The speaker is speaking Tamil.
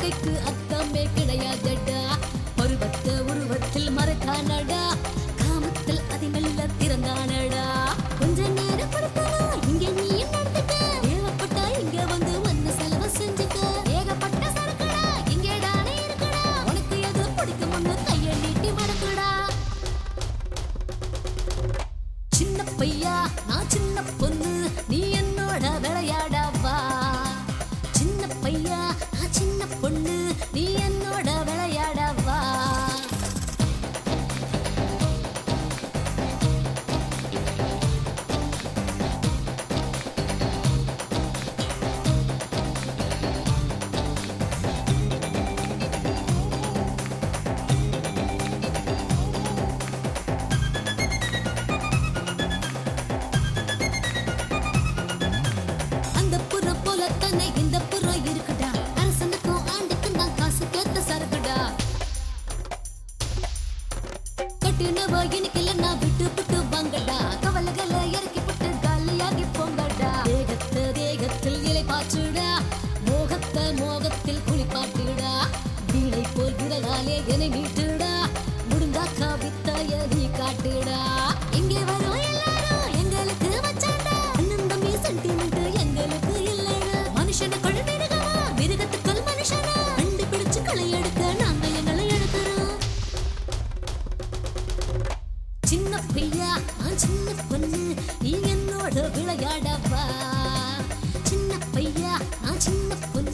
வாழ்க்கைக்கு அர்த்தமே கிடையாதடா பருவத்த உருவத்தில் மறைத்தானடா காமத்தில் அதிமெல்ல திறந்தானடா கொஞ்ச நேரம் கொடுத்தா இங்க நீ நடந்துக்க தேவைப்பட்டா இங்க வந்து வந்து செலவு செஞ்சுக்க ஏகப்பட்ட சரக்குடா இங்கே தானே இருக்குடா உனக்கு எது பிடிக்கும்னு கையை நீட்டி மறக்குடா சின்ன பையா நான் சின்ன பொண்ணு நீ என்னோட விளையாடவா சின்ன பையா நான் சின்ன பொண்ணு நீ என்னோட விளையாடவா அந்த புறம் போல தானே இந்த புறம் இருக்குடா அரசனுக்கும் ஆண்டுக்கும் தான் காசு கேத்த சரக்குடா கட்டினவ இன்னைக்கு நான் விட்டு விட்டு வாங்கடா கவலைகளை இறக்கி விட்டு காலியாகி போங்கடா தேகத்த தேகத்தில் இலை பாய்ச்சுடா மோகத்த மோகத்தில் குளிப்பாட்டுடா வீணை போல் விரலாலே என்னை மீட்டுடா முடிந்தா கவித்தாய நீ காட்டுடா இங்கே வரும் எல்லாரும் எங்களுக்கு வச்சாண்டா அண்ணன் தம்பி சென்டிமெண்ட் எங்களுக்கு இல்லைடா மனுஷனுக்குள் மிருகமா மிருகத்துக்குள் மனுஷனா கண்டுபிடிச்சு களை எடுக்க நாங்க எங்களை எடுக்கிறோம் சின்ன பையா நான் சின்ன பொண்ணு நீ என்னோட விளையாடவா சின்ன பையா நான் சின்ன பொண்ணு